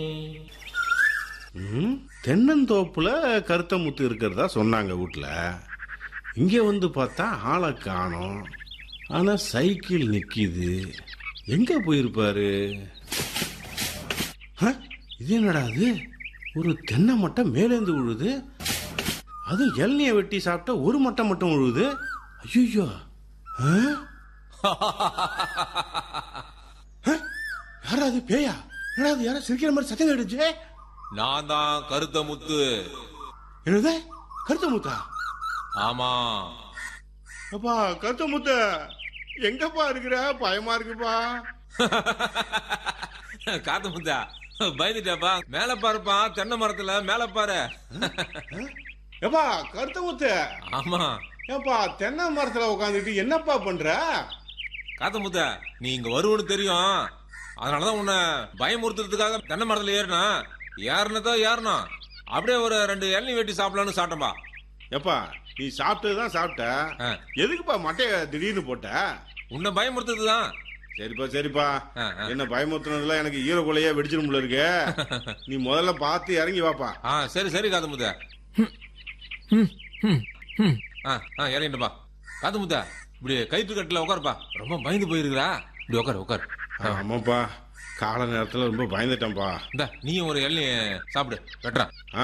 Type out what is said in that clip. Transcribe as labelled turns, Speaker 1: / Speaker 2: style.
Speaker 1: ம், தென்னந்தோப்புல கருத்த முத்து இருக்கிறதா சொன்னாங்க வீட்ல இங்க வந்து பார்த்தா ஆளை காணோம் ஆனா சைக்கிள் நிக்கிது எங்க போயிருப்பாரு ஹ? இது என்னடா அது ஒரு தென்னை மட்டை மேலேந்து விழுது அது இளநிய வெட்டி சாப்பிட்டா ஒரு மட்டை மட்டும் விழுது ஐயோ யாரா அது பேயா என்னடா அது யாரா சிரிக்கிற மாதிரி சத்தம் கேட்டுச்சு
Speaker 2: நான் தான் கருத்த முத்து
Speaker 1: என்னது கருத்த முத்தா
Speaker 2: ஆமா
Speaker 1: அப்பா கருத்த முத்த எங்கப்பா இருக்கிற பயமா இருக்குப்பா
Speaker 2: காத்து முத்தா பயந்துட்டாப்பா மேல பாருப்பா தென்னை மரத்துல மேல பாரு
Speaker 1: ஏப்பா கருத்த முத்த
Speaker 2: ஆமா
Speaker 1: ஏப்பா தென்னை மரத்துல உட்காந்துட்டு என்னப்பா பண்ற
Speaker 2: காத்து முத்தா நீ இங்க வருவன்னு தெரியும் அதனாலதான் உன்னை பயமுறுத்துறதுக்காக தென்னை மரத்துல ஏறினா ஏறினதோ ஏறணும் அப்படியே ஒரு ரெண்டு இளநீ வெட்டி சாப்பிடலாம்னு சாப்பிட்டோம்பா
Speaker 1: ஏப்பா நீ சாப்பிட்டதுதான் சாப்பிட்ட
Speaker 2: ஆ.
Speaker 1: எதுக்குப்பா மட்டைய திடீர்னு போட்ட
Speaker 2: உன்னை பயமுறுத்துறதுதான்
Speaker 1: சரிப்பா சரிப்பா
Speaker 2: ஆ, ஆ.
Speaker 1: என்ன பயமுறுத்தினதுல எனக்கு ஈரக்குலையே வெடிச்சிடும் போல இருக்கு நீ முதல்ல பார்த்து இறங்கி வாப்பா
Speaker 2: ஆ சரி சரி காத்து முத்தா ஆ ஆ இறங்கிட்டுப்பா காத்து முத்தா இப்படி கயிற்று கட்டில உட்காருப்பா ரொம்ப பயந்து போயிருக்கிறா இப்படி உட்காரு உட்காரு
Speaker 1: ஆமாப்பா கால நேரத்துல ரொம்ப பயந்துட்டேன்ப்பா
Speaker 2: இந்த நீயும் ஒரு இளநீ சாப்பிடு வெட்டுறேன்